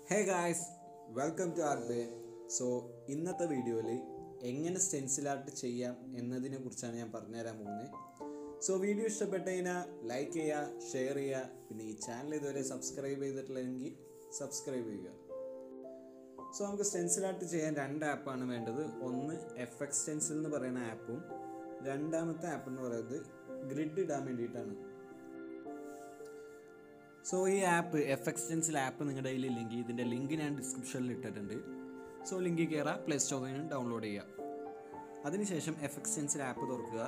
hey guys welcome to art bay so ഇന്നത്തെ വീഡിയോയിൽ എങ്ങനെ സ്റ്റെൻസിൽ ആർട്ട് ചെയ്യാം എന്നതിനെ കുറിച്ചാണ് ഞാൻ പറഞ്ഞുതരാൻ പോകുന്നത് സോ വീഡിയോ ഇഷ്ടപ്പെട്ട് കഴിഞ്ഞാൽ ലൈക്ക് ചെയ്യുക ഷെയർ ചെയ്യുക പിന്നെ ഈ ചാനൽ ഇതുവരെ സബ്സ്ക്രൈബ് ചെയ്തിട്ടില്ലെങ്കിൽ സബ്സ്ക്രൈബ് ചെയ്യുക സോ നമുക്ക് സ്റ്റെൻസിൽ ആർട്ട് ചെയ്യാൻ രണ്ട് ആപ്പാണ് വേണ്ടത് ഒന്ന് എഫ് എക്സ് സ്റ്റെൻസിൽ എന്ന് പറയുന്ന ആപ്പും രണ്ടാമത്തെ ആപ്പ് എന്ന് പറയുന്നത് ഗ്രിഡ് ഇടാൻ വേണ്ടിയിട്ടാണ് സോ ഈ ആപ്പ് എഫ് എക്സ്റ്റൻസിൽ ആപ്പ് നിങ്ങളുടെ കയ്യിൽ ഇല്ലെങ്കിൽ ഇതിൻ്റെ ലിങ്ക് ഞാൻ ഡിസ്ക്രിപ്ഷനിൽ ഇട്ടിട്ടുണ്ട് സോ ലിങ്കിൽ കയറാം പ്ലേ സ്റ്റോറിൽ നിന്ന് ഡൗൺലോഡ് ചെയ്യുക അതിനുശേഷം എഫ് എക്സ്റ്റൻസിൽ ആപ്പ് തുറക്കുക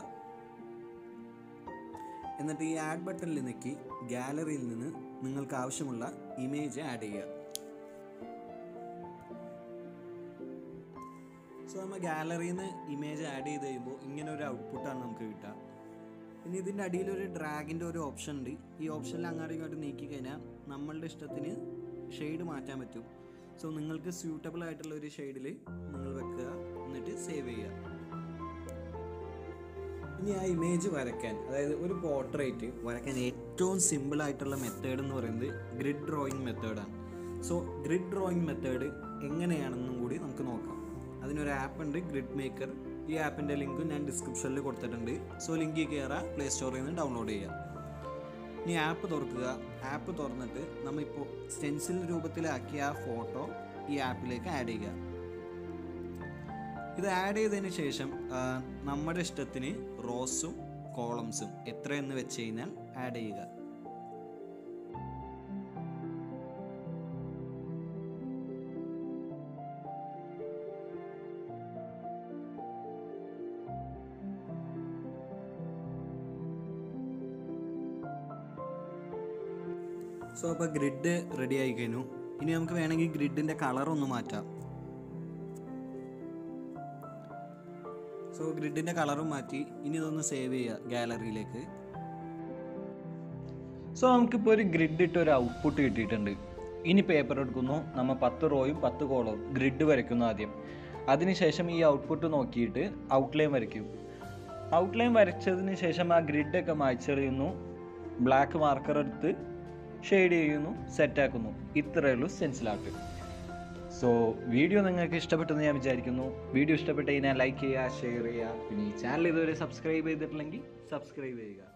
എന്നിട്ട് ഈ ആഡ് ബട്ടണിൽ നിൽക്കി ഗാലറിയിൽ നിന്ന് നിങ്ങൾക്ക് ആവശ്യമുള്ള ഇമേജ് ആഡ് ചെയ്യുക സോ നമ്മൾ ഗാലറിയിൽ നിന്ന് ഇമേജ് ആഡ് ചെയ്ത് കഴിയുമ്പോൾ ഇങ്ങനെ ഒരു ഔട്ട്പുട്ടാണ് നമുക്ക് കിട്ടുക പിന്നെ ഇതിൻ്റെ അടിയിൽ ഒരു ഡ്രാഗിൻ്റെ ഒരു ഓപ്ഷൻ ഉണ്ട് ഈ ഓപ്ഷനിൽ അങ്ങോട്ടും ഇങ്ങോട്ടും നീക്കി കഴിഞ്ഞാൽ നമ്മളുടെ ഇഷ്ടത്തിന് ഷെയ്ഡ് മാറ്റാൻ പറ്റും സോ നിങ്ങൾക്ക് സ്യൂട്ടബിൾ ആയിട്ടുള്ള ഒരു ഷെയ്ഡിൽ നിങ്ങൾ വെക്കുക എന്നിട്ട് സേവ് ചെയ്യുക ഇനി ആ ഇമേജ് വരയ്ക്കാൻ അതായത് ഒരു പോർട്രേറ്റ് വരയ്ക്കാൻ ഏറ്റവും സിമ്പിൾ ആയിട്ടുള്ള മെത്തേഡ് എന്ന് പറയുന്നത് ഗ്രിഡ് ഡ്രോയിങ് മെത്തേഡാണ് സോ ഗ്രിഡ് ഡ്രോയിങ് മെത്തേഡ് എങ്ങനെയാണെന്നും കൂടി നമുക്ക് നോക്കാം അതിനൊരു ആപ്പ് ഉണ്ട് ഗ്രിഡ് മേക്കർ ഈ ആപ്പിൻ്റെ ലിങ്ക് ഞാൻ ഡിസ്ക്രിപ്ഷനിൽ കൊടുത്തിട്ടുണ്ട് സോ ലിങ്കിൽ കയറുക പ്ലേ സ്റ്റോറിൽ നിന്ന് ഡൗൺലോഡ് ചെയ്യുക ഇനി ആപ്പ് തുറക്കുക ആപ്പ് തുറന്നിട്ട് നമ്മളിപ്പോൾ സ്റ്റെൻസിൽ രൂപത്തിലാക്കിയ ആ ഫോട്ടോ ഈ ആപ്പിലേക്ക് ആഡ് ചെയ്യുക ഇത് ആഡ് ചെയ്തതിന് ശേഷം ആ, നമ്മുടെ ഇഷ്ടത്തിന് റോസും കോളംസും എത്രയെന്ന് വെച്ച് കഴിഞ്ഞാൽ ആഡ് ചെയ്യുക സോ അപ്പോൾ ഗ്രിഡ് റെഡി ആയി കഴിഞ്ഞു ഇനി നമുക്ക് വേണമെങ്കിൽ ഗ്രിഡിൻ്റെ കളർ ഒന്ന് മാറ്റാം സോ ഗ്രിഡിൻ്റെ കളറും മാറ്റി ഇനി ഇതൊന്ന് സേവ് ചെയ്യുക ഗാലറിയിലേക്ക് സോ നമുക്കിപ്പോൾ ഒരു ഗ്രിഡ് ഇട്ട് ഒരു ഔട്ട്പുട്ട് കിട്ടിയിട്ടുണ്ട് ഇനി പേപ്പർ എടുക്കുന്നു നമ്മൾ പത്ത് റോയും പത്ത് കോളവും ഗ്രിഡ് വരയ്ക്കുന്നു ആദ്യം അതിനുശേഷം ഈ ഔട്ട്പുട്ട് നോക്കിയിട്ട് ഔട്ട്ലൈൻ വരയ്ക്കും ഔട്ട്ലൈൻ വരച്ചതിന് ശേഷം ആ ഗ്രിഡൊക്കെ മായ്ച്ചെറിയുന്നു ബ്ലാക്ക് മാർക്കർ എടുത്ത് ഷെയ്ഡ് ചെയ്യുന്നു സെറ്റാക്കുന്നു ഇത്രയേ ഉള്ളൂ സ്റ്റെൻസിലാർട്ട് സോ വീഡിയോ നിങ്ങൾക്ക് ഇഷ്ടപ്പെട്ടെന്ന് ഞാൻ വിചാരിക്കുന്നു വീഡിയോ ഇഷ്ടപ്പെട്ട് കഴിഞ്ഞാൽ ലൈക്ക് ചെയ്യുക ഷെയർ ചെയ്യുക പിന്നെ ഈ ചാനൽ ഇതുവരെ സബ്സ്ക്രൈബ് ചെയ്തിട്ടില്ലെങ്കിൽ സബ്സ്ക്രൈബ് ചെയ്യുക